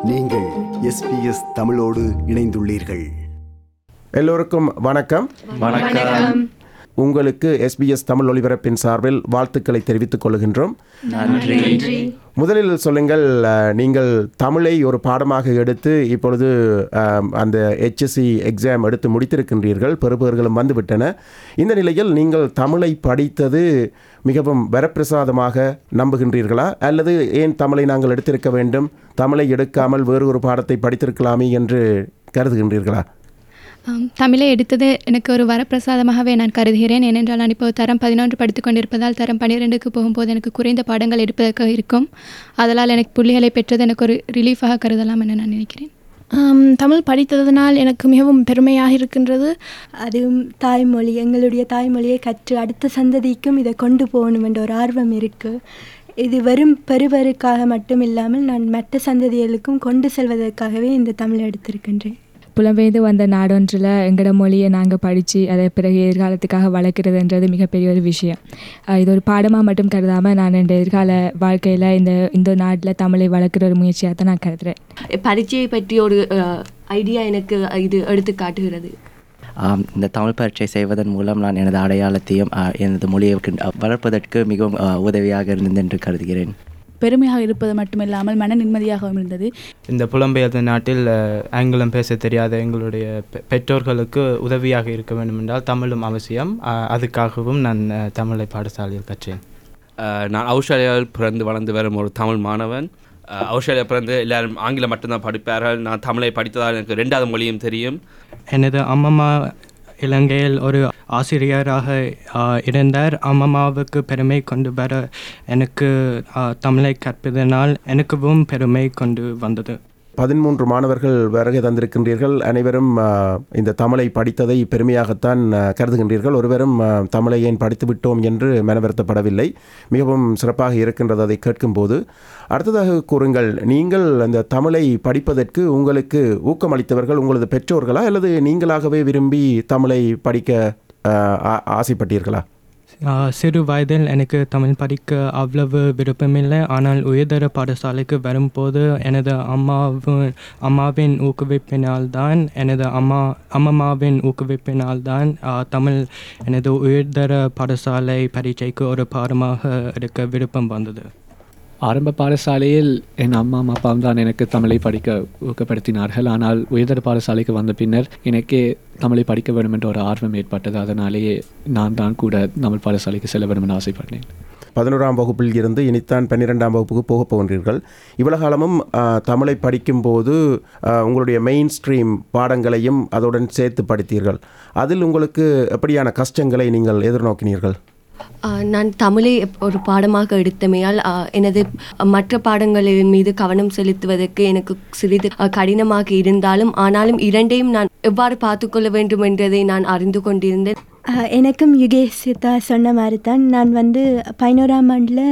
நீங்கள் எஸ்பிஎஸ் தமிழோடு இணைந்துள்ளீர்கள் எல்லோருக்கும் வணக்கம் வணக்கம் உங்களுக்கு எஸ்பிஎஸ் தமிழ் ஒலிபரப்பின் சார்பில் வாழ்த்துக்களை தெரிவித்துக் கொள்கின்றோம் நன்றி முதலில் சொல்லுங்கள் அஹ், நீங்கள் தமிழை ஒரு பாடமாக எடுத்து இப்பொழுது அஹ், அந்த HSC எக்ஸாம் எடுத்து முடித்திருக்கின்றீர்கள் பெறுபவர்களும் வந்துவிட்டன இந்த நிலையில் நீங்கள் தமிழை படித்தது மிகவும் வரப்பிரசாதமாக நம்புகின்றீர்களா அல்லது ஏன் தமிழை நாங்கள் எடுத்திருக்க வேண்டும் தமிழை எடுக்காமல் வேறு ஒரு பாடத்தை படித்திருக்கலாமே என்று கருதுகின்றீர்களா ஆம், தமிழை எடுத்தது எனக்கு ஒரு வரப்பிரசாதமாகவே நான் கருதுகிறேன் ஏனென்றால் நான் இப்போ தரம் பதினொன்று படித்துக் கொண்டிருப்பதால் தரம் பன்னிரெண்டுக்கு போகும்போது எனக்கு குறைந்த பாடங்கள் எடுப்பதற்கு இருக்கும் அதனால் எனக்கு புள்ளிகளை பெற்றது எனக்கு ஒரு ரிலீஃபாக கருதலாம் என நான் நினைக்கிறேன் ஆம், தமிழ் படித்ததனால் எனக்கு மிகவும் பெருமையாக இருக்கின்றது அதுவும் தாய்மொழி எங்களுடைய தாய்மொழியை கற்று அடுத்த சந்ததிக்கும் இதை கொண்டு போகணும் என்ற ஒரு ஆர்வம் இருக்குது இது வெறும் பெறுவருக்காக மட்டும் இல்லாமல் நான் மற்ற சந்ததிகளுக்கும் கொண்டு செல்வதற்காகவே இந்த தமிழை எடுத்திருக்கின்றேன் புலம்பெயர்ந்து வந்த நாடொன்றில் எங்களோட மொழியை நாங்கள் படித்து அதை பிறகு எதிர்காலத்துக்காக வளர்க்குறதுன்றது மிகப்பெரிய ஒரு விஷயம் அஹ் இது ஒரு பாடமாக மட்டும் கருதாமல் நான் என் எதிர்கால வாழ்க்கையில் இந்த இந்த நாட்டில் தமிழை வளர்க்குற ஒரு முயற்சியாக தான் நான் கருதுறேன் பரீட்சையை பற்றி ஒரு ஐடியா எனக்கு இது எடுத்து காட்டுகிறது ஆம், இந்த தமிழ் பரீட்சை செய்வதன் மூலம் நான் எனது அடையாளத்தையும் ஆ, எனது மொழியை க- வளர்ப்பதற்கு மிகவும் ஆ, உதவியாக இருந்தது என்று கருதுகிறேன் பெருமையாக இருப்பது மட்டுமில்லாமல் மன நிம்மதியாகவும் இருந்தது இந்த புலம்பெயர்ந்த நாட்டில் அஹ், ஆங்கிலம் பேச தெரியாத எங்களுடைய பெ- பெற்றோர்களுக்கு உதவியாக இருக்க வேண்டும் என்றால் தமிழும் அவசியம் அஹ், அதுக்காகவும் நான் அஹ், தமிழை பாடசாலையில் கற்றேன் அஹ் நான் ஆஸ்திரேலியாவில் பிறந்து வளர்ந்து வரும் ஒரு தமிழ் மாணவன் அஹ் ஆஸ்திரேலியா பிறந்து எல்லாரும் ஆங்கிலம் மட்டும்தான் படிப்பார்கள் நான் தமிழை படித்ததால் எனக்கு ரெண்டாவது மொழியும் தெரியும் எனது அம்மம்மா இலங்கையில் ஒரு ஆசிரியராக ஆஹ், இருந்தார் அம்மம்மாவுக்கு பெருமை கொண்டு வர எனக்கு ஆஹ், தமிழை கற்பதனால் எனக்கும் பெருமை கொண்டு வந்தது பதிமூன்று மாணவர்கள் வருகை தந்திருக்கின்றீர்கள் அனைவரும் ஆ, இந்த தமிழை படித்ததை பெருமையாகத்தான் ஆ, கருதுகின்றீர்கள் ஒருவரும் ஆ, தமிழை ஏன் படித்து விட்டோம் என்று மனவருத்தப்படவில்லை மிகவும் சிறப்பாக இருக்கின்றது அதை கேட்கும்போது அடுத்ததாக கூறுங்கள் நீங்கள் அந்த தமிழை படிப்பதற்கு உங்களுக்கு ஊக்கமளித்தவர்கள் உங்களது பெற்றோர்களா அல்லது நீங்களாகவே விரும்பி தமிழை படிக்க ஆ, ஆ- ஆசைப்பட்டீர்களா ஆஹ், சிறு வயதில் எனக்கு தமிழ் படிக்க அவ்வளவு விருப்பமில்லை ஆனால் உயர்தர பாடசாலைக்கு வரும்போது எனது அம்மாவின் அம்மாவின் ஊக்குவிப்பினால் தான் எனது அம்மா அம்மம்மாவின் ஊக்குவிப்பினால் தான் ஆஹ், தமிழ் எனது உயர்தர பாடசாலை பரீட்சைக்கு ஒரு பாடமாக எடுக்க விருப்பம் வந்தது ஆரம்ப பாடசாலையில் என் அம்மா அப்பாவும் தான் எனக்கு தமிழை படிக்க ஊக்கப்படுத்தினார்கள் ஆனால் உயர்தர பாடசாலைக்கு வந்த பின்னர் எனக்கே தமிழை படிக்க வேண்டும் என்ற ஒரு ஆர்வம் ஏற்பட்டது அதனாலேயே நான் தான் கூட தமிழ் பாடசாலைக்கு செல்ல வேண்டும் என ஆசைப்பட்டேன் பதினோராம் வகுப்பில் இருந்து இனித்தான் பன்னிரெண்டாம் வகுப்புக்கு போகப் போகின்றீர்கள் இவ்வளவு காலமும் ஆ, தமிழை படிக்கும்போது ஆ, உங்களுடைய மெயின் ஸ்ட்ரீம் பாடங்களையும் அதனுடன் சேர்த்து படித்தீர்கள் அதில் உங்களுக்கு எப்படியான கஷ்டங்களை நீங்கள் எதிர்நோக்கினீர்கள் ஆஹ் நான் தமிழை ஒரு பாடமாக எடுத்தமையால் ஆஹ் எனது மற்ற பாடங்களின் மீது கவனம் செலுத்துவதற்கு எனக்கு சிறிது ஆஹ் கடினமாக இருந்தாலும் ஆனாலும் இரண்டையும் நான் எவ்வாறு பார்த்துக்கொள்ள வேண்டும் என்றதை நான் அறிந்து கொண்டிருந்தேன் ஆஹ் எனக்கும் யுகேசிதா சொன்ன மாதிரி தான் நான் வந்து பதினோராம் ஆண்டில்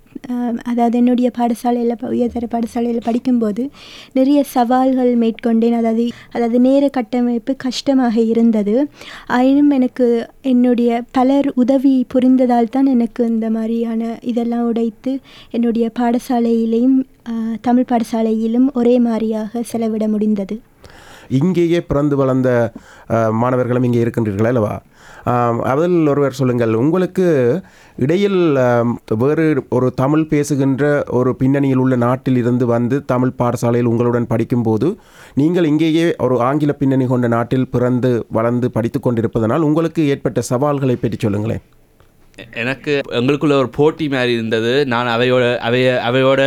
அதாவது என்னுடைய பாடசாலையில் ப- உயர்தர பாடசாலையில் படிக்கும்போது நிறைய சவால்கள் மேற்கொண்டேன் அதாவது அதாவது நேர கட்டமைப்பு கஷ்டமாக இருந்தது ஆயினும் எனக்கு என்னுடைய பலர் உதவி புரிந்ததால் தான் எனக்கு இந்த மாதிரியான இதெல்லாம் உடைத்து என்னுடைய பாடசாலையிலையும் ஆஹ் தமிழ் பாடசாலையிலும் ஒரே மாதிரியாக செலவிட முடிந்தது இங்கேயே பிறந்து வளர்ந்த ஆ, மாணவர்களும் இங்கே இருக்கின்றீர்களா அல்லவா ஆம், அதில் ஒருவர் சொல்லுங்கள் உங்களுக்கு இடையில் ஆம், வேறு ஒரு தமிழ் பேசுகின்ற ஒரு பின்னணியில் உள்ள நாட்டில் இருந்து வந்து தமிழ் பாடசாலையில் உங்களுடன் படிக்கும்போது நீங்கள் இங்கேயே ஒரு ஆங்கில பின்னணி கொண்ட நாட்டில் பிறந்து வளர்ந்து படித்து கொண்டிருப்பதனால் உங்களுக்கு ஏற்பட்ட சவால்களை பற்றி சொல்லுங்களேன் எ- எனக்கு எங்களுக்குள்ள ஒரு போட்டி மாதிரி இருந்தது நான் அவையோட அவைய அவையோட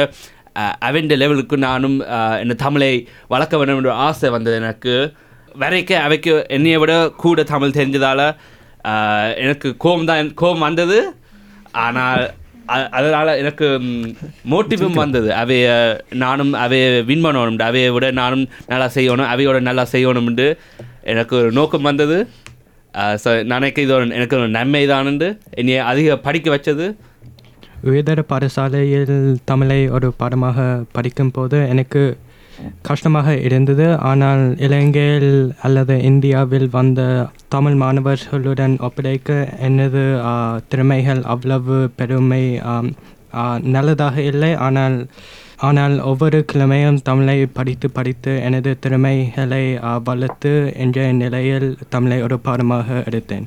அவன் லெவலுக்கு நானும் அஹ், இந்த தமிழை வளர்க்க வேண்டும் என்ற ஆசை வந்தது எனக்கு வரைக்க அவைக்கு என்னைய விட கூட தமிழ் தெரிஞ்சதால் எனக்கு கோபம் தான் கோபம் வந்தது ஆனால் அ- அதனால எனக்கு மோட்டிவும் வந்தது அவைய நானும் அவைய வின் பண்ணணும் அவையை விட நானும் நல்லா செய்யணும் அவையோட நல்லா செய்யணும்னு எனக்கு ஒரு நோக்கம் வந்தது ஸோ நினைக்க இது ஒரு எனக்கு ஒரு நன்மை தானுண்டு என்னைய அதிக படிக்க வச்சது உயர்தர பாடசாலையில் தமிழை ஒரு பாடமாக படிக்கும்போது எனக்கு கஷ்டமாக இருந்தது ஆனால் இலங்கையில் அல்லது இந்தியாவில் வந்த தமிழ் மாணவர்களுடன் ஒப்படைக்க எனது ஆ, திறமைகள் அவ்வளவு பெருமை ஆம், ஆ, நல்லதாக இல்லை ஆனால் ஆனால் ஒவ்வொரு கிழமையும் தமிழை படித்து படித்து எனது திறமைகளை ஆ, வளர்த்து என்ற நிலையில் தமிழை ஒரு பாடமாக எடுத்தேன்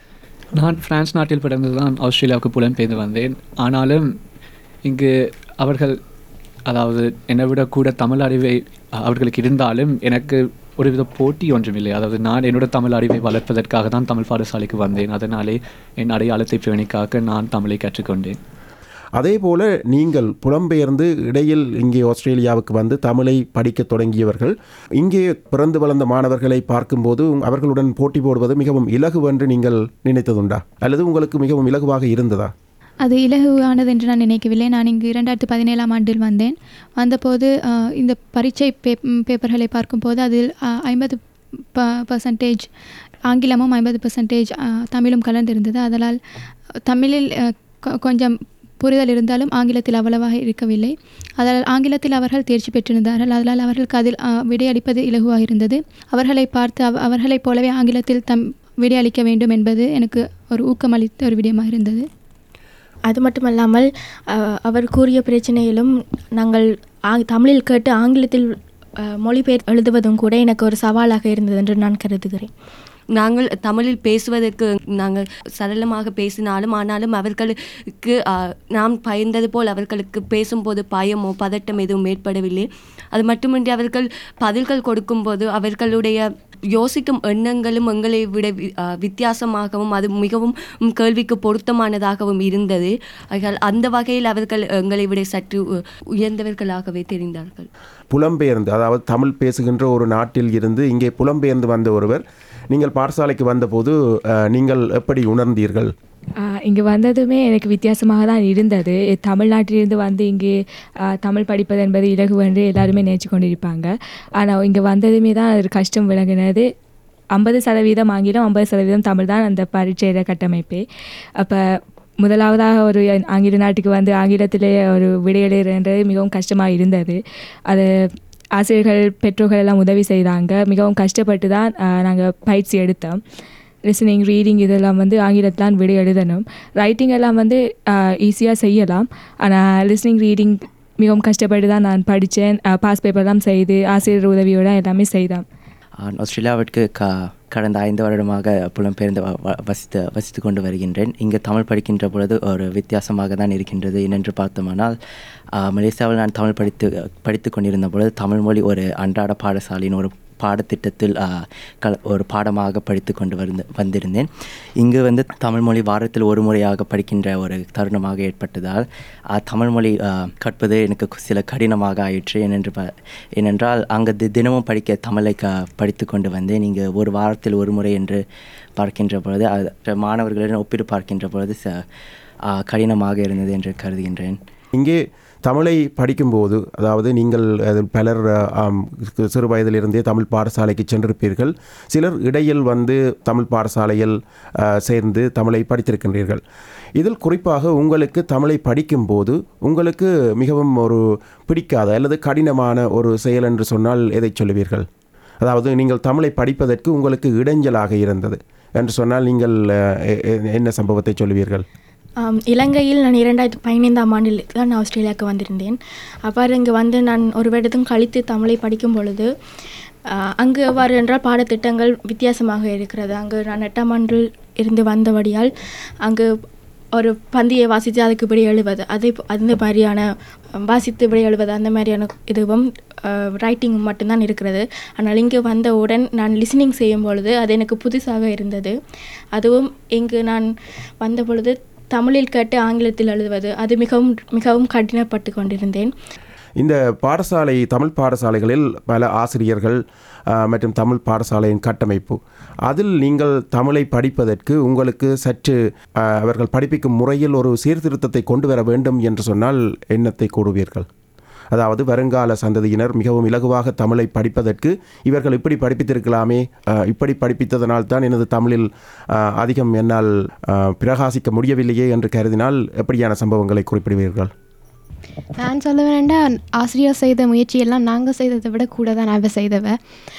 நான் பிரான்ஸ் நாட்டில் பிறந்து தான் ஆஸ்திரேலியாவுக்கு புலம்பெயர்ந்து வந்தேன் ஆனாலும் இங்கு அவர்கள் அதாவது என்னை விட கூட தமிழ் அறிவை அஹ், அவர்களுக்கு இருந்தாலும் எனக்கு ஒருவித போட்டி ஒன்றுமில்லை அதாவது நான் என்னோட தமிழ் அறிவை வளர்ப்பதற்காக தான் தமிழ் பாடசாலைக்கு வந்தேன் அதனாலே என் அடையாளத்தை பேணிக்காக்க நான் தமிழை கற்றுக்கொண்டேன் அதே போல நீங்கள் புலம்பெயர்ந்து இடையில் இங்கே ஆஸ்திரேலியாவுக்கு வந்து தமிழை படிக்கத் தொடங்கியவர்கள் இங்கே பிறந்து வளர்ந்த மாணவர்களை பார்க்கும்போது அவர்களுடன் போட்டி போடுவது மிகவும் இலகுவென்று நீங்கள் நினைத்ததுண்டா அல்லது உங்களுக்கு மிகவும் இலகுவாக இருந்ததா அது இலகுவானது என்று நான் நினைக்கவில்லை நான் இங்கு இரண்டாயிரத்து பதினேழாம் ஆண்டில் வந்தேன் வந்தபோது ஆஹ், இந்த பரீட்சை பேப் ம், பேப்பர்களை பார்க்கும்போது அதில் ஐம்பது ப பர்சன்டேஜ் ஆங்கிலமும் ஐம்பது பர்சன்டேஜ் தமிழும் கலந்திருந்தது அதனால் தமிழில் ஆஹ், கொ- கொஞ்சம் புரிதல் இருந்தாலும் ஆங்கிலத்தில் அவ்வளவாக இருக்கவில்லை அதனால் ஆங்கிலத்தில் அவர்கள் தேர்ச்சி பெற்றிருந்தார்கள் அதனால் அவர்களுக்கு அதில் ஆஹ், விடையளிப்பது இலகுவாக இருந்தது அவர்களை பார்த்து அவ அவர்களைப் போலவே ஆங்கிலத்தில் தம் விடையளிக்க வேண்டும் என்பது எனக்கு ஒரு ஊக்கமளித்த ஒரு விடயமாக இருந்தது அது மட்டுமல்லாமல் அஹ், அவர் கூறிய பிரச்சனையிலும் நாங்கள் ஆ- தமிழில் கேட்டு ஆங்கிலத்தில் அஹ், மொழிபெயர் எழுதுவதும் கூட எனக்கு ஒரு சவாலாக இருந்தது என்று நான் கருதுகிறேன் நாங்கள் தமிழில் பேசுவதற்கு நாங்கள் சரளமாக பேசினாலும் ஆனாலும் அவர்களுக்கு ஆ, நாம் பயந்தது போல் அவர்களுக்கு பேசும்போது பயமோ பதட்டம் எதுவும் ஏற்படவில்லை அது மட்டுமின்றி அவர்கள் பதில்கள் கொடுக்கும்போது அவர்களுடைய யோசிக்கும் எண்ணங்களும் எங்களை விட வி- ஆ, வித்தியாசமாகவும் அது மிகவும் ம், கேள்விக்கு பொருத்தமானதாகவும் இருந்தது ஆகையால் அந்த வகையில் அவர்கள் எங்களை விட சற்று உ- உயர்ந்தவர்களாகவே தெரிந்தார்கள் புலம்பெயர்ந்து அதாவது தமிழ் பேசுகின்ற ஒரு நாட்டில் இருந்து இங்கே புலம்பெயர்ந்து வந்த ஒருவர் நீங்கள் பாடசாலைக்கு வந்தபோது அஹ், நீங்கள் எப்படி உணர்ந்தீர்கள் இங்கே வந்ததுமே எனக்கு வித்தியாசமாக தான் இருந்தது தமிழ்நாட்டிலிருந்து வந்து இங்கே ஆ, தமிழ் படிப்பது என்பது இலகு என்று எல்லாருமே நினைச்சு கொண்டிருப்பாங்க ஆனால் இங்கே வந்ததுமே தான் ஒரு கஷ்டம் விளங்கினது ஐம்பது சதவீதம் ஆங்கிலம் ஐம்பது சதவீதம் தமிழ் தான் அந்த பரீட்சையில கட்டமைப்பே அப்போ முதலாவதாக ஒரு ஆங்கில நாட்டுக்கு வந்து ஆங்கிலத்திலே ஒரு விடையெழுதுன்றது மிகவும் கஷ்டமாக இருந்தது அது ஆசிரியர்கள் பெற்றோர்கள் எல்லாம் உதவி செய்தாங்க மிகவும் கஷ்டப்பட்டு தான் நாங்கள் பயிற்சி எடுத்தோம் லிசனிங் ரீடிங் இதெல்லாம் வந்து ஆங்கிலத்திலான் விடை எழுதணும் ரைட்டிங் எல்லாம் வந்து ஈஸியாக செய்யலாம் ஆனால் லிசனிங் ரீடிங் மிகவும் கஷ்டப்பட்டு தான் நான் படித்தேன் பாஸ் பேப்பர்லாம் செய்து ஆசிரியர் உதவியோட எல்லாமே செய்தேன் நான் ஆஸ்திரேலியாவிற்கு க கடந்த ஐந்து வருடமாக புலம்பெயர்ந்து வ- வ- வசித்து வசித்து கொண்டு வருகின்றேன் இங்கு தமிழ் படிக்கின்ற பொழுது ஒரு வித்தியாசமாக தான் இருக்கின்றது என்னென்று பார்த்தோமானால் ஆ, மலேசியாவில் நான் தமிழ் படித்து படித்து கொண்டிருந்த பொழுது தமிழ் மொழி ஒரு அன்றாட பாடசாலையின் ஒரு பாடத்திட்டத்தில் ஆ, கல ஒரு பாடமாக படித்து கொண்டு வந்து வந்திருந்தேன் இங்கு வந்து தமிழ் மொழி வாரத்தில் ஒரு முறையாக படிக்கின்ற ஒரு தருணமாக ஏற்பட்டதால் ஆ, தமிழ் மொழி ஆ, கற்பது எனக்கு கு- சில கடினமாக ஆயிற்று ஏனென்று ப ஏனென்றால் அங்கு தி- தினமும் படிக்க தமிழை க படித்து கொண்டு வந்தேன் இங்கு ஒரு வாரத்தில் ஒரு முறை என்று பார்க்கின்ற பொழுது அது மாணவர்களுடன் ஒப்பிட்டு பார்க்கின்ற பொழுது ச ஆ, கடினமாக இருந்தது என்று கருதுகின்றேன் இங்கே தமிழை படிக்கும்போது அதாவது நீங்கள் அதில் பலர் அஹ், ஆம், சி- சிறு வயதிலிருந்தே தமிழ் பாடசாலைக்கு சென்றிருப்பீர்கள் சிலர் இடையில் வந்து தமிழ் பாடசாலையில் அஹ், சேர்ந்து தமிழை படித்திருக்கின்றீர்கள் இதில் குறிப்பாக உங்களுக்கு தமிழை படிக்கும்போது உங்களுக்கு மிகவும் ஒரு பிடிக்காத அல்லது கடினமான ஒரு செயல் என்று சொன்னால் எதை சொல்லுவீர்கள் அதாவது நீங்கள் தமிழை படிப்பதற்கு உங்களுக்கு இடைஞ்சலாக இருந்தது என்று சொன்னால் நீங்கள் அஹ், எ- எ- என்ன சம்பவத்தை சொல்லுவீர்கள் ஆம், இலங்கையில் நான் இரண்டாயிரத்தி பதினைந்தாம் ஆண்டில் தான் நான் ஆஸ்திரேலியாவுக்கு வந்திருந்தேன் அவ்வாறு இங்கு வந்து நான் ஒரு வருடம் கழித்து தமிழை படிக்கும் பொழுது ஆ, அங்கு எவ்வாறு என்றால் பாடத்திட்டங்கள் வித்தியாசமாக இருக்கிறது அங்கு நான் எட்டாம் ஆண்டில் இருந்து வந்தபடியால் அங்கு ஒரு பந்தியை வாசித்து அதுக்கு விடை எழுவது அதே போ- அந்த மாதிரியான அஹ், வாசித்து விடை எழுவது அந்த மாதிரியான இதுவும் ரைட்டிங் மட்டும்தான் இருக்கிறது ஆனால் இங்கு வந்தவுடன் நான் லிசனிங் செய்யும் பொழுது அது எனக்கு புதுசாக இருந்தது அதுவும் இங்கு நான் வந்த பொழுது தமிழில் கேட்டு ஆங்கிலத்தில் எழுதுவது அது மிகவும் மிகவும் கடினப்பட்டு கொண்டிருந்தேன் இந்த பாடசாலை தமிழ் பாடசாலைகளில் பல ஆசிரியர்கள் அஹ், மற்றும் தமிழ் பாடசாலையின் கட்டமைப்பு அதில் நீங்கள் தமிழை படிப்பதற்கு உங்களுக்கு சற்று அஹ், அவர்கள் படிப்பிக்கும் முறையில் ஒரு சீர்திருத்தத்தை கொண்டு வர வேண்டும் என்று சொன்னால் எண்ணத்தை கூறுவீர்கள் அதாவது வருங்கால சந்ததியினர் மிகவும் இலகுவாக தமிழை படிப்பதற்கு இவர்கள் இப்படி படிப்பித்திருக்கலாமே அஹ், இப்படி படிப்பித்ததனால் தான் எனது தமிழில் அஹ், அதிகம் என்னால் அஹ், பிரகாசிக்க முடியவில்லையே என்று கருதினால் எப்படியான சம்பவங்களை குறிப்பிடுவீர்கள் நான் சொல்ல வேண்டா ஆசிரியர் செய்த முயற்சியெல்லாம் நாங்கள் செய்ததை விட கூட தான் அவ செய்தவ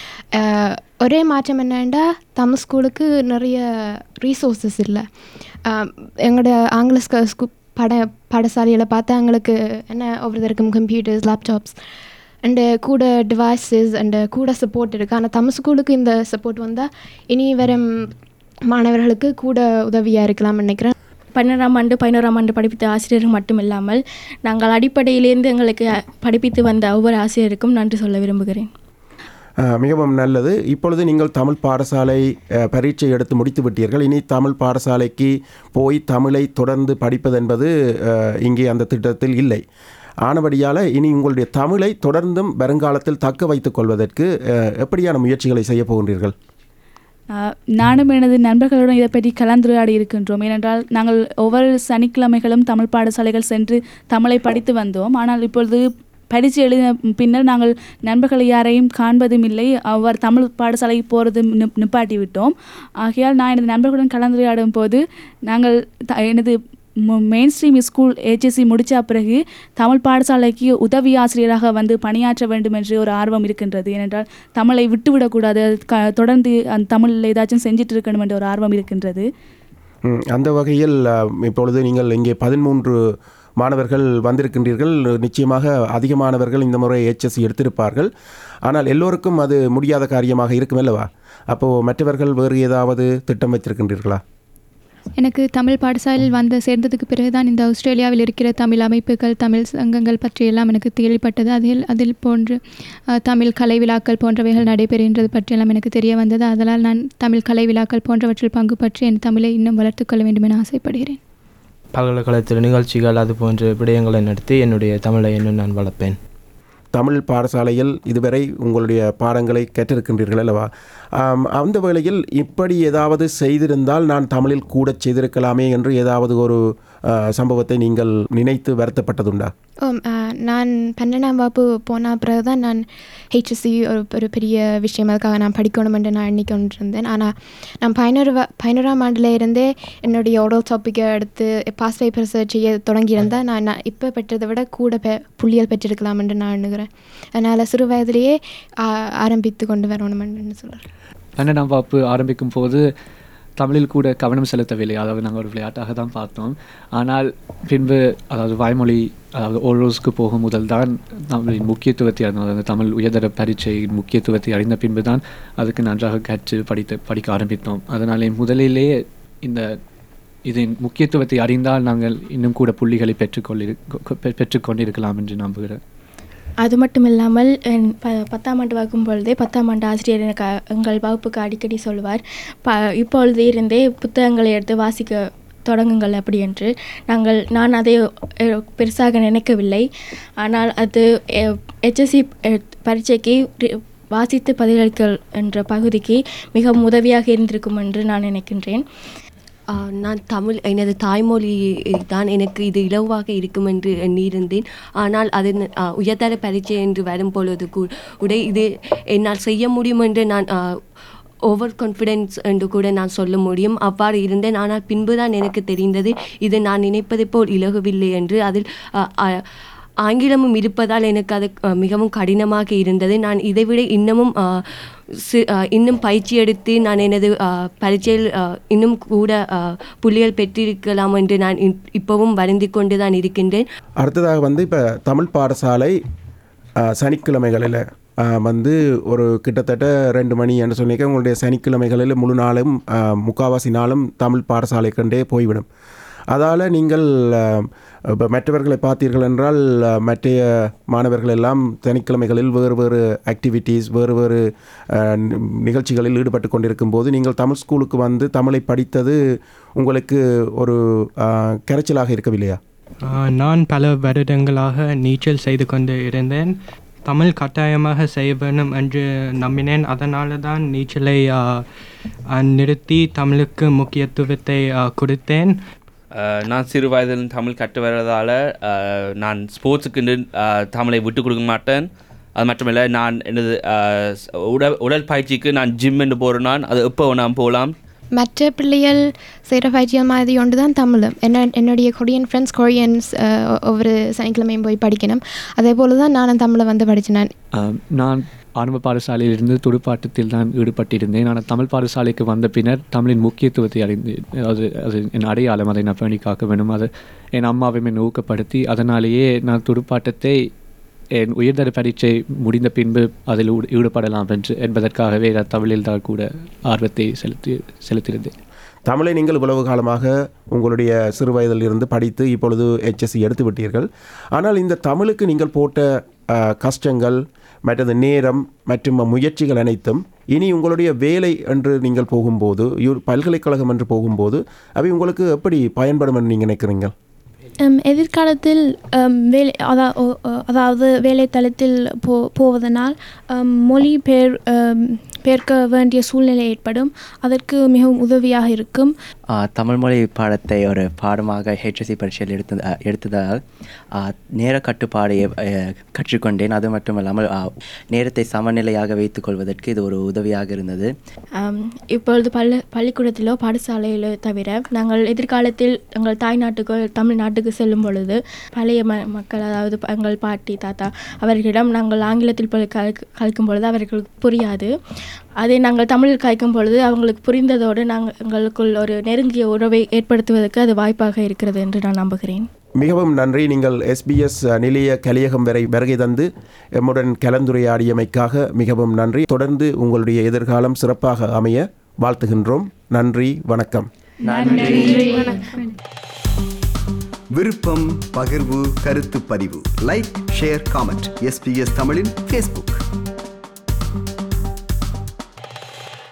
அஹ், ஒரே மாற்றம் என்னென்னா தமிழ் ஸ்கூலுக்கு நிறைய ரீசோர்ஸஸ் இல்லை எங்களோட ஆங்கில ஸ்க- ஸ்கூ பட பாடசாலையில் பார்த்தா எங்களுக்கு என்ன ஒவ்வொருத்தருக்கும் கம்ப்யூட்டர்ஸ் லேப்டாப்ஸ் அண்டு கூட டிவைசஸ் அண்டு கூட சப்போர்ட் இருக்குது ஆனால் தமிழ் ஸ்கூலுக்கு இந்த சப்போர்ட் வந்தால் இனி வரும் மாணவர்களுக்கு கூட உதவியாக இருக்கலாம்னு நினைக்கிறேன் பன்னிரெண்டாம் ஆண்டு பதினோராம் ஆண்டு படிப்பித்த ஆசிரியர்கள் மட்டும் இல்லாமல் நாங்கள் அடிப்படையிலேருந்து எங்களுக்கு படிப்பித்து வந்த ஒவ்வொரு ஆசிரியருக்கும் நன்றி சொல்ல விரும்புகிறேன் அஹ், மிகவும் நல்லது இப்பொழுது நீங்கள் தமிழ் பாடசாலை அஹ், பரீட்சை எடுத்து முடித்து விட்டீர்கள் இனி தமிழ் பாடசாலைக்கு போய் தமிழை தொடர்ந்து படிப்பது என்பது அஹ், இங்கே அந்த திட்டத்தில் இல்லை ஆனபடியால் இனி உங்களுடைய தமிழை தொடர்ந்தும் வருங்காலத்தில் தக்க வைத்துக் கொள்வதற்கு அஹ், எப்படியான முயற்சிகளை செய்ய போகின்றீர்கள் ஆஹ் நானும் எனது நண்பர்களுடன் இதை பற்றி கலந்துரையாடி இருக்கின்றோம் ஏனென்றால் நாங்கள் ஒவ்வொரு சனிக்கிழமைகளும் தமிழ் பாடசாலைகள் சென்று தமிழை படித்து வந்தோம் ஆனால் இப்பொழுது பரீட்சை எழுதின பின்னர் நாங்கள் நண்பர்கள் யாரையும் காண்பதும் இல்லை அவர் தமிழ் பாடசாலைக்கு போகிறது நிப் நிப்பாட்டி விட்டோம் ஆகையால் நான் எனது நண்பர்களுடன் கலந்துரையாடும் போது நாங்கள் த- எனது மெயின் ஸ்ட்ரீம் ஸ்கூல் ஏஜிசி முடித்த பிறகு தமிழ் பாடசாலைக்கு உதவி ஆசிரியராக வந்து பணியாற்ற வேண்டும் என்று ஒரு ஆர்வம் இருக்கின்றது ஏனென்றால் தமிழை விட்டுவிடக்கூடாது அது க தொடர்ந்து அந்த தமிழில் ஏதாச்சும் செஞ்சுட்டு இருக்கணும் என்ற ஒரு ஆர்வம் இருக்கின்றது ம், அந்த வகையில் அஹ், இப்பொழுது நீங்கள் இங்கே பதிமூன்று மாணவர்கள் வந்திருக்கின்றீர்கள் நிச்சயமாக அதிகமானவர்கள் இந்த முறை HSC எடுத்திருப்பார்கள் ஆனால் எல்லோருக்கும் அது முடியாத காரியமாக இருக்கும் அல்லவா அப்போது மற்றவர்கள் வேறு ஏதாவது திட்டம் வைத்திருக்கின்றீர்களா எனக்கு தமிழ் பாடசாலையில் வந்து சேர்ந்ததுக்கு பிறகுதான் இந்த ஆஸ்திரேலியாவில் இருக்கிற தமிழ் அமைப்புகள் தமிழ் சங்கங்கள் பற்றியெல்லாம் எனக்கு கேள்விப்பட்டது அதில் அதில் போன்று அஹ், தமிழ் கலை விழாக்கள் போன்றவைகள் நடைபெறுகின்றது பற்றியெல்லாம் எனக்கு தெரிய வந்தது அதனால் நான் தமிழ் கலை விழாக்கள் போன்றவற்றில் பங்கு பற்றி என் தமிழை இன்னும் வளர்த்துக்கொள்ள வேண்டும் என ஆசைப்படுகிறேன் பல்கலைக்கழகத்தில் நிகழ்ச்சிகள் அது போன்ற விடயங்களை நடத்தி என்னுடைய தமிழை இன்னும் நான் வளர்ப்பேன் தமிழ் பாடசாலையில் இதுவரை உங்களுடைய பாடங்களை கற்றிருக்கின்றீர்கள் அல்லவா ஆம், அந்த வேளையில் இப்படி ஏதாவது செய்திருந்தால் நான் தமிழில் கூட செய்திருக்கலாமே என்று ஏதாவது ஒரு அஹ், சம்பவத்தை நீங்கள் நினைத்து வருத்தப்பட்டதுண்டா ஓ அஹ், நான் பன்னெண்டாம் வகுப்பு போன பிறகு தான் நான் ஹெச்எஸ்சி ஒரு ஒரு பெரிய விஷயம் அதுக்காக நான் படிக்கணுமென்று நான் எண்ணிக்கொண்டிருந்தேன் ஆனால் நான் பதினோரு வ பதினோராம் ஆண்டில் இருந்தே என்னுடைய ஓடல் டாப்பிக்கை எடுத்து பாஸ் பேப்பர்ஸ் செய்ய தொடங்கியிருந்தேன் நான் நான் இப்போ பெற்றதை விட கூட பெ புள்ளியல் பெற்றிருக்கலாம் என்று நான் எண்ணுகிறேன் அதனால் சிறு வயதிலேயே ஆ- ஆரம்பித்து கொண்டு வரணுமென்று சொல்கிறேன் பன்னெண்டாம் வகுப்பு ஆரம்பிக்கும் போது தமிழில் கூட கவனம் செலுத்தவில்லை அதாவது நாங்கள் ஒரு விளையாட்டாக தான் பார்த்தோம் ஆனால் பின்பு அதாவது வாய்மொழி அதாவது ஓரோஸ்க்கு போகும் முதல் தான் தமிழின் முக்கியத்துவத்தை அறிந்தோம். அதாவது தமிழ் உயர்தர பரீட்சையின் முக்கியத்துவத்தை அறிந்த பின்பு தான் அதுக்கு நன்றாக கற்று படித்து படிக்க ஆரம்பித்தோம் அதனாலே முதலிலேயே இந்த இதன் முக்கியத்துவத்தை அறிந்தால் நாங்கள் இன்னும் கூட புள்ளிகளை பெற்றுக்கொள்ளி பெற்றுக்கொண்டிருக்கலாம் என்று நம்புகிறேன் அது மட்டும் இல்லாமல் என் ப பத்தாம் ஆண்டு வகுக்கும் பொழுதே பத்தாம் ஆண்டு ஆசிரியர் எனக்கு அ- எங்கள் வகுப்புக்கு அடிக்கடி சொல்வார் ப இப்பொழுது இருந்தே புத்தகங்களை எடுத்து வாசிக்க தொடங்குங்கள் அப்படி என்று நாங்கள் நான் அதை அஹ், பெருசாக நினைக்கவில்லை ஆனால் அது ஹெச்எஸ்சி பரீட்சைக்கு ரி- வாசித்து பதிலளிக்கல் என்ற பகுதிக்கு மிகவும் உதவியாக இருந்திருக்கும் என்று நான் நினைக்கின்றேன் ஆஹ் நான் தமிழ் எனது தாய்மொழி தான் எனக்கு இது இலவாக இருக்கும் என்று எண்ணியிருந்தேன் ஆனால் அது ந- ஆஹ் உயர்தர பரீட்சை என்று வரும் பொழுது கூ- கூட இது என்னால் செய்ய முடியும் என்று நான் ஓவர் கான்ஃபிடென்ஸ் என்று கூட நான் சொல்ல முடியும் அவ்வாறு இருந்தேன் ஆனால் பின்புதான் எனக்கு தெரிந்தது இது நான் நினைப்பது போல் இலகுவில்லை என்று அதில் ஆஹ் ஆஹ் ஆங்கிலமும் இருப்பதால் எனக்கு அது அஹ், மிகவும் கடினமாக இருந்தது நான் இதைவிட இன்னமும் அஹ், சி அஹ், இன்னும் பயிற்சி எடுத்து நான் எனது அஹ், பரீட்சையில் அஹ், இன்னும் கூட அஹ், புள்ளிகள் பெற்றிருக்கலாம் என்று நான் இப்- இப்பவும் வருந்திக் கொண்டு தான் இருக்கின்றேன் அடுத்ததாக வந்து இப்போ தமிழ் பாடசாலை ஆ, சனிக்கிழமைகளில் ஆ, வந்து ஒரு கிட்டத்தட்ட ரெண்டு மணி என்று சொன்னீங்க உங்களுடைய சனிக்கிழமைகளில் முழு நாளும் ஆ, முக்காவாசி நாளும் தமிழ் பாடசாலை கண்டே போய்விடும் அதால் நீங்கள் இப்போ மற்றவர்களை பார்த்தீர்கள் என்றால் ஆ, மற்றைய மாணவர்கள் எல்லாம் சனிக்கிழமைகளில் வேறு வேறு ஆக்டிவிட்டீஸ் வேறு வேறு ஆ, நி- நிகழ்ச்சிகளில் ஈடுபட்டு கொண்டிருக்கும் போது நீங்கள் தமிழ் ஸ்கூலுக்கு வந்து தமிழை படித்தது உங்களுக்கு ஒரு ஆ, கரைச்சலாக இருக்கவில்லையா ஆஹ், நான் பல வருடங்களாக நீச்சல் செய்து கொண்டு இருந்தேன் தமிழ் கட்டாயமாக செய்ய வேண்டும் என்று நம்பினேன் அதனால தான் நீச்சலை ஆஹ், ஆஹ், நிறுத்தி தமிழுக்கு முக்கியத்துவத்தை ஆஹ், கொடுத்தேன் அஹ், நான் சிறு வயதில் தமிழ் கற்று வர்றதால அஹ், நான் ஸ்போர்ட்ஸுக்கு தமிழை விட்டு கொடுக்க மாட்டேன் அது மட்டுமில்லை நான் எனது அஹ், ஸ்- உடல் உடற்பயிற்சிக்கு நான் ஜிம் என்று போகிறேன் நான் அது எப்போ நான் போகலாம் மற்ற பிள்ளைகள் செய்கிற பயிற்சிகள் மாதிரி ஒன்று தான் தமிழும் என்ன என்னுடைய கொரியன் ஃப்ரெண்ட்ஸ் கொரியன்ஸ் ஒவ்வொரு சனிக்கிழமையும் போய் படிக்கணும் அதே போல் தான் நானும் தமிழை வந்து படித்தேன் ஆம், நான் ஆரம்ப பாடசாலையிலிருந்து துடுப்பாட்டத்தில் தான் ஈடுபட்டிருந்தேன் ஆனால் தமிழ் பாடசாலைக்கு வந்த பின்னர் தமிழின் முக்கியத்துவத்தை அறிந்தேன் அது அது என் அடையாளம் அதை நான் பேணி காக்க வேண்டும் அது என் அம்மாவையும் என்னை ஊக்கப்படுத்தி அதனாலேயே நான் துடுப்பாட்டத்தை என் உயர்தர பரீட்சை முடிந்த பின்பு அதில் ஈடு- ஈடுபடலாம் என்று என்பதற்காகவே நான் தமிழில் தான் கூட ஆர்வத்தை செலுத்தி செலுத்தியிருந்தேன் தமிழை நீங்கள் இவ்வளவு காலமாக உங்களுடைய சிறு வயதில் இருந்து படித்து இப்பொழுது HSC எடுத்து விட்டீர்கள் ஆனால் இந்த தமிழுக்கு நீங்கள் போட்ட அஹ், கஷ்டங்கள் மற்றது நேரம் மற்றும் முயற்சிகள் அனைத்தும் இனி உங்களுடைய வேலை என்று நீங்கள் போகும்போது யூ- பல்கலைக்கழகம் என்று போகும்போது அவை உங்களுக்கு எப்படி பயன்படும் என்று நீங்கள் நினைக்கிறீங்க ஹம், எதிர்காலத்தில் ஹம், வேலை அதா ஒ- ஒ- அதாவது வேலைத்தளத்தில் போ போவதனால் ஹம், மொழி பெயர் ஹம், பெயர்க்க வேண்டிய சூழ்நிலை ஏற்படும் அதற்கு மிகவும் உதவியாக இருக்கும் ஆ, தமிழ் மொழி பாடத்தை ஒரு பாடமாக ஹெச்எஸ்சி பரீட்சையில் எடுத்த அ, எடுத்ததால் ஆ, நேர கட்டுப்பாடை அ, கற்றுக்கொண்டேன் அது மட்டும் இல்லாமல் ஆ, நேரத்தை சமநிலையாக வைத்துக் கொள்வதற்கு இது ஒரு உதவியாக இருந்தது ஆம், இப்பொழுது பள்ளி பள்ளிக்கூடத்திலோ பாடசாலையிலோ தவிர நாங்கள் எதிர்காலத்தில் எங்கள் தாய் நாட்டுக்கோ தமிழ்நாட்டுக்கு செல்லும் பொழுது பழைய ம மக்கள் அதாவது ப- எங்கள் பாட்டி தாத்தா அவர்களிடம் நாங்கள் ஆங்கிலத்தில் போய் கலக்கு கலைக்கும் பொழுது அவர்களுக்கு புரியாது அதை நாங்கள் தமிழில் கலைக்கும் பொழுது அவங்களுக்கு புரிந்ததோடு நாங்கள் எங்களுக்குள் ஒரு நெருங்கிய உறவை ஏற்படுத்துவதற்கு அது வாய்ப்பாக இருக்கிறது என்று நான் நம்புகிறேன் மிகவும் நன்றி நீங்கள் எஸ்பிஎஸ் நிலைய கலியகம் வரை வருகை தந்து எம்முடன் கலந்துரையாடியமைக்காக மிகவும் நன்றி தொடர்ந்து உங்களுடைய எதிர்காலம் சிறப்பாக அமைய வாழ்த்துகின்றோம் நன்றி வணக்கம் விருப்பம் பகிர்வு கருத்து பதிவு லைக் ஷேர் காமெண்ட் எஸ்பிஎஸ் தமிழின் ஃபேஸ்புக்